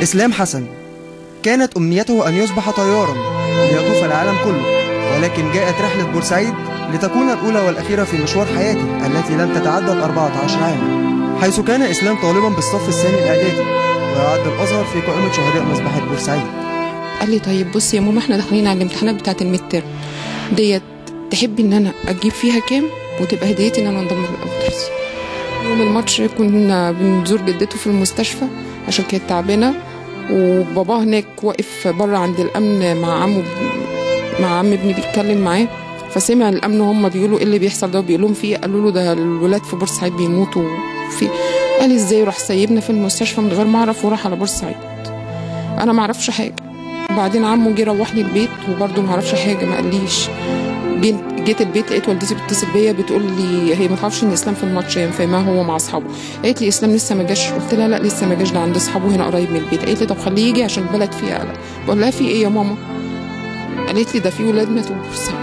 إسلام حسن كانت أمنيته أن يصبح طيارا ليطوف العالم كله ولكن جاءت رحلة بورسعيد لتكون الأولى والأخيرة في مشوار حياته التي لم تتعدى ال 14 عاما حيث كان إسلام طالبا بالصف الثاني الإعدادي ويعد الأزهر في قائمة شهداء مسبحة بورسعيد قال لي طيب بصي يا ماما احنا داخلين على الامتحانات بتاعه الميد ترم ديت تحبي ان انا اجيب فيها كام وتبقى هديتي ان انا انضم للأبطرس يوم الماتش كنا بنزور جدته في المستشفى عشان كانت تعبانه وبابا هناك واقف بره عند الامن مع عمه مع عم ابني بيتكلم معاه فسمع الامن هم بيقولوا ايه اللي بيحصل ده وبيقول لهم فيه قالوا له ده الولاد في بورسعيد بيموتوا في قال ازاي راح سايبنا في المستشفى من غير ما اعرف وراح على بورسعيد انا ما اعرفش حاجه وبعدين عمه جه روحني البيت وبرده ما اعرفش حاجه ما قاليش جيت جيت البيت لقيت والدتي بتتصل بيا بتقول لي هي ما تعرفش ان اسلام في الماتش هي فاهماه هو مع اصحابه قالت لي اسلام لسه ما جاش قلت لها لا لسه ما جاش ده عند اصحابه هنا قريب من البيت قالت لي طب خليه يجي عشان البلد فيها قلق بقول لها في ايه يا ماما قالت لي ده في ولاد ماتوا بورسعيد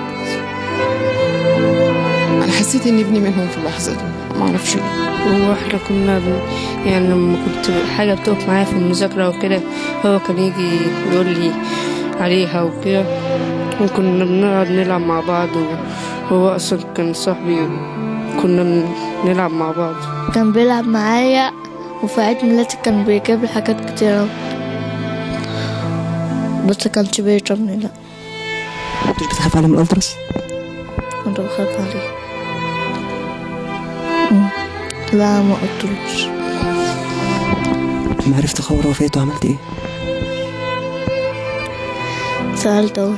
انا حسيت ان ابني منهم في اللحظه دي ما اعرفش ليه هو احنا كنا بن... يعني لما كنت حاجة بتقف معايا في المذاكرة وكده هو كان يجي يقول لي عليها وكده وكنا بنقعد نلعب مع بعض وهو أصلا كان صاحبي كنا بنلعب مع بعض كان بيلعب معايا وفي عيد ميلادي كان بيجيب لي حاجات كتير أوي بس كانش بيضربني لا كنتش بتخاف عليه من الالتراس كنت بخاف عليه مم. لا ما قلتلوش لما عرفت خبر وفاته عملت ايه سألت أوي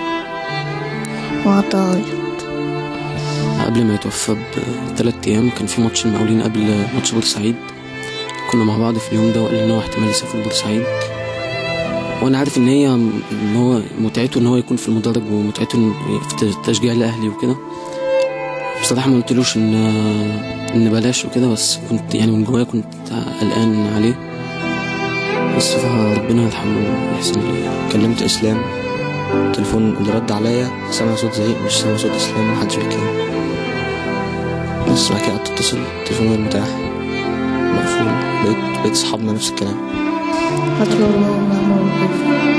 وقعدت أعيط قبل ما يتوفى بثلاث ايام كان في ماتش المقاولين قبل ماتش بورسعيد كنا مع بعض في اليوم ده وقال ان هو احتمال يسافر بورسعيد وانا عارف ان هي ان هو متعته ان هو يكون في المدرج ومتعته إن- في تشجيع الاهلي وكده بصراحه ما قلتلوش ان ان بلاش وكده بس كنت يعني من جوايا كنت قلقان عليه بس فربنا يرحمه ويحسن اليه كلمت اسلام التليفون اللي رد عليا سامع صوت زعيق مش سامع صوت اسلام محدش بيتكلم بس بعد كده قعدت اتصل التليفون غير متاح مقفول بقيت بقيت اصحابنا نفس الكلام هتقول له ماما وكده